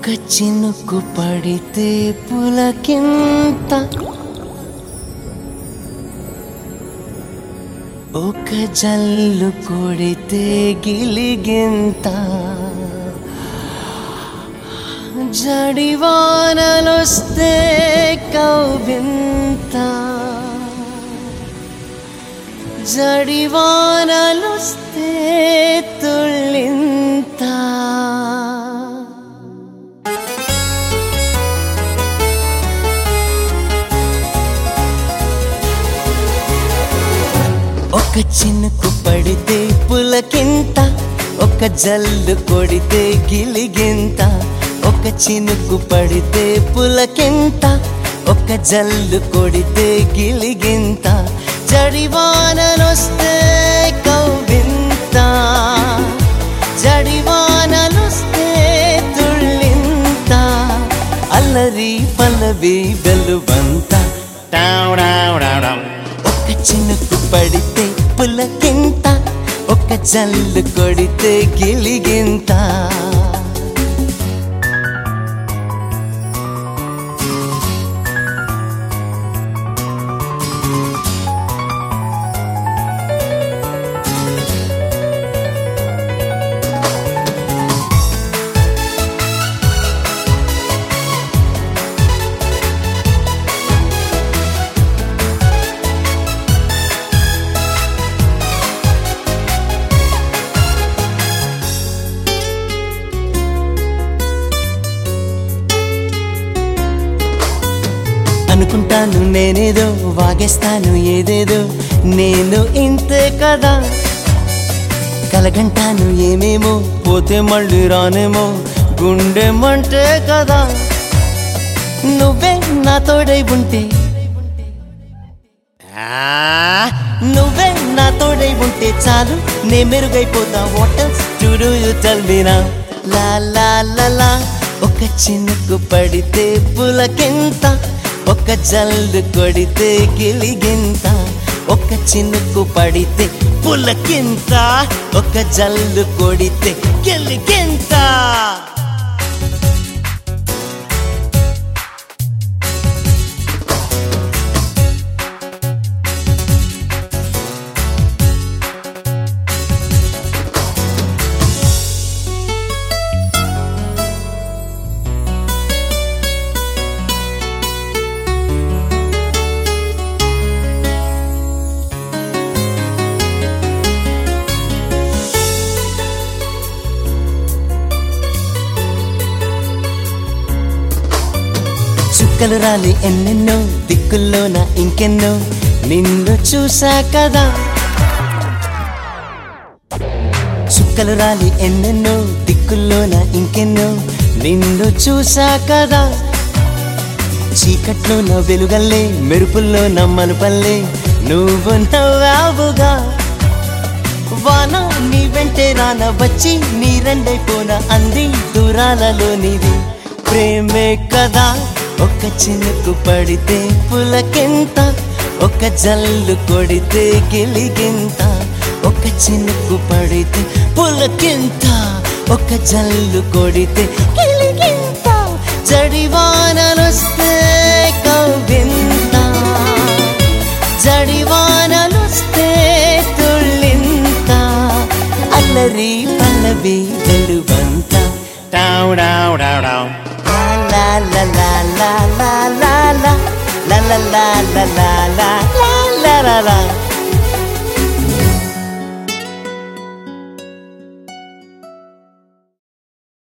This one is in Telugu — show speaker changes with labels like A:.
A: ఒక చినుకు పడితే పులకింత ఒక జల్లు కొడితే గిలిగింత జడివానలొస్తే కౌవింత జడివానలొస్తే తుళ్ళింత ఒక చినుకు పడితే పులకింత ఒక జల్లు కొడితే గిలిగింత ఒక చినుకు పడితే పులకింత ఒక జల్లు కొడితే గిలిగింత జడివానలొస్తే కౌవింత జడివానలొస్తే తుళ్ళింత అల్లరి పల్లవి వెలువంత టావ్ డావ్ డావ్ డావ్. ఒక చినుకు పడితే పులకింత ఒక జల్లు కొడితే గిలిగింత అనుకుంటాను నేనేదో వాగేస్తాను ఏదేదో నేను ఇంతే కదా కలగంటాను ఏమేమో పోతే మళ్ళీ రానేమో గుండె మంటే కదా నువ్వే నా తోడై ఉంటే ఆ, నువ్వే నా తోడై ఉంటే చాలు నే మెరుగైపోతా వాటర్స్ చూడు చల్వినా లా లా లా లా ఒక చినుకు పడితే పులకింత ఒక జల్లు కొడితే గిలిగింత ఒక చినుకు పడితే పులకింత ఒక జల్లు కొడితే గిలిగింత చుక్కలు రాలి ఎన్నెన్నో దిక్కుల్లోన ఇంకెన్నో నిన్ను చూసా కదా చుక్కలు రాలి ఎన్నెన్నో దిక్కుల్లోన ఇంకెన్నో నిన్ను చూసా కదా చీకట్లో నా వెలుగల్లే మెరుపుల్లో నా మలుపల్లే నువ్వు నవ్వావుగా వాన నీ వెంటే రాన వచ్చి నీ రెండైపోన అంది దూరాలలో నీది ప్రేమే కదా ఒక చినుకు పడితే పులకింత ఒక జల్లు కొడితే గిలిగింత ఒక చినుకు పడితే పులకింత ఒక జల్లు కొడితే గిలిగింత జడివానలొస్తే కవ్వింత జడివానలొస్తే తుళ్ళింత అల్లరి పల్లవి వెలువంత టావ్ డావ్ డావ్ డావ్ లా లా లా లా లా లా లా లా లా లా లా లా లా లా లా లా